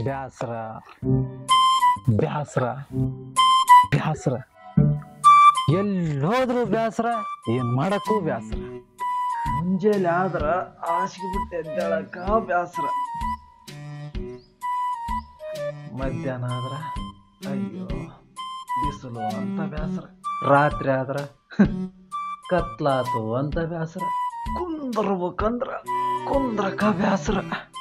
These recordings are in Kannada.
ಬ್ಯಾಸ್ರ ಬ್ಯಾಸ್ರ ಬ್ಯಾಸ್ರ ಎಲ್ಲಿ ಹೋದ್ರು ಬ್ಯಾಸ್ರ ಏನ್ ಮಾಡಕ್ಕೂ ಬ್ಯಾಸ್ರ ಮುಂಜಾನೆ ಆದ್ರ ಹಾಸಿಗೆ ಬಿಟ್ಟು ಎದ್ದೇಳಕ ಬ್ಯಾಸ್ರ ಮಧ್ಯಾಹ್ನ ಆದ್ರ ಅಯ್ಯೋ ಬಿಸಿಲು ಅಂತ ಬ್ಯಾಸ್ರ ರಾತ್ರಿ ಆದ್ರ ಕತ್ಲಾತು ಅಂತ ಬ್ಯಾಸ್ರ ಕುಂದ್ರಬೇಕಂದ್ರ ಕುಂದ್ರಕ ಬ್ಯಾಸ್ರ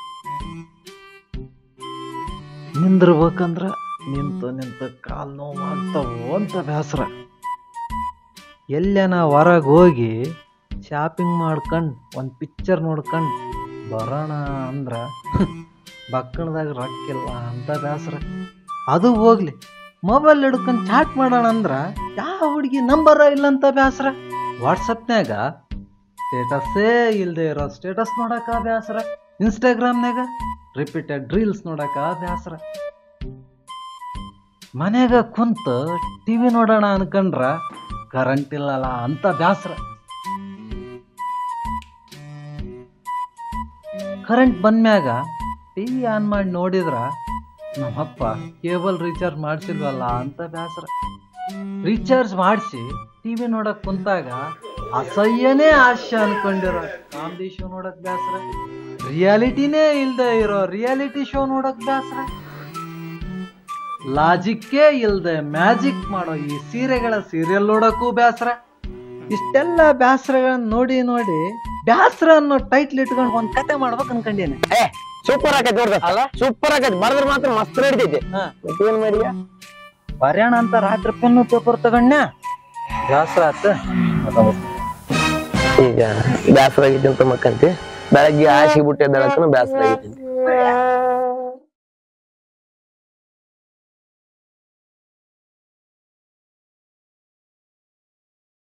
ನಿಂದ್ರಬೇಕಂದ್ರ ನಿಂತು ನಿಂತು ಕಾಲ್ ನೋವು ಆಗ್ತಾವು ಅಂತ ಬ್ಯಾಸ್ರ ಎಲ್ಲೇನ ಹೊರಗೆ ಹೋಗಿ ಶಾಪಿಂಗ್ ಮಾಡ್ಕೊಂಡು ಒಂದು ಪಿಕ್ಚರ್ ನೋಡ್ಕೊಂಡು ಬರೋಣ ಅಂದ್ರ ಬಕ್ಕಣದಾಗ ರೊಕ್ಕಿಲ್ಲ ಅಂತ ಬ್ಯಾಸ್ರ ಅದು ಹೋಗ್ಲಿ ಮೊಬೈಲ್ ಹಿಡ್ಕೊಂಡು ಚಾಟ್ ಮಾಡೋಣ ಅಂದ್ರ ಯಾವ ಹುಡುಗಿ ನಂಬರ ಇಲ್ಲ ಅಂತ ಬ್ಯಾಸ್ರ ವಾಟ್ಸಪ್ನ್ಯಾಗ ಸ್ಟೇಟಸ್ಸೇ ಇಲ್ದೇ ಇರೋ ಸ್ಟೇಟಸ್ ನೋಡಕ ಬ್ಯಾಸ್ರ ಇನ್ಸ್ಟಾಗ್ರಾಮ್ನಾಗ ರಿಪೀಟೆಡ್ ರೀಲ್ಸ್ ನೋಡಕ ಬ್ಯಾಸ್ರ ಮನ್ಯಾಗ ಕುಂತ ಟಿವಿ ನೋಡೋಣ ಅನ್ಕಂಡ್ರ ಕರೆಂಟ್ ಇಲ್ಲಲ್ಲ ಅಂತ ಬ್ಯಾಸ್ರ ಕರೆಂಟ್ ಬಂದ್ಮ್ಯಾಗ ಟಿವಿ ಆನ್ ಮಾಡಿ ನೋಡಿದ್ರ ನಮ್ಮಪ್ಪ ಕೇಬಲ್ ರೀಚಾರ್ಜ್ ಮಾಡ್ಸಿಲ್ವಲ್ಲ ಅಂತ ಬ್ಯಾಸ್ರ ರೀಚಾರ್ಜ್ ಮಾಡಿಸಿ ಟಿವಿ ನೋಡಕ್ ಕುಂತಾಗ ಅಸಹ್ಯನೇ ಹಾಸ್ಯ ಅನ್ಕೊಂಡಿರೋ ಕಾಮಿಡಿ ಶೋ ನೋಡಕ್ ಬ್ಯಾಸ್ರ ರಿಯಾಲಿಟಿನೇ ಇಲ್ದೆ ಇರೋ ರಿಯಾಲಿಟಿ ಶೋ ನೋಡಕ್ ಬ್ಯಾಸ್ರ ಲಾಜಿಕ್ಕೇ ಇಲ್ದೆ ಮ್ಯಾಜಿಕ್ ಮಾಡೋ ಈ ಸೀರೆಗಳ ಸೀರಿಯಲ್ ನೋಡಕ್ಕೂ ಬ್ಯಾಸ್ರ ಇಷ್ಟೆಲ್ಲ ಬ್ಯಾಸ್ರಗಳನ್ನ ನೋಡಿ ನೋಡಿ ಬ್ಯಾಸ್ರ ಅನ್ನೋ ಟೈಟ್ಲ್ ಇಟ್ಕೊಂಡು ಒಂದ್ ಕತೆ ಮಾಡ್ಬೇಕು ಅನ್ಕೊಂಡೇನೆ ಏ ಸೂಪರ್ ಆಕೈತಿ ನೋಡ್ದ ಅಲ್ಲ ಸೂಪರ್ ಆಕೈತಿ ಬರದ್ರ ಮಾತ್ರ ಮಸ್ತ್ ನಡಿತೈತಿ ಹಾ. ಮತ್ತೇನ್ ಮಾಡಿಯ ಬರ್ಯಾಣ ಅಂತ ರಾತ್ರಿ ಪೆನ್ನು ಪೇಪರ್ ತಗೊಂಡ್ನ ಬ್ಯಾಸ್ರ ಆತ ಈಗ ಬ್ಯಾಸರ ಆಗೈತಿ ಅಂತ ಮಕ್ಕಂತಿ ಬೆಳಗ್ಗೆ ಹಾಸಿಗೆ ಬಿಟ್ಟೆ ಬೆಳಕನು ಬ್ಯಾಸರ ಆಗೈತಿ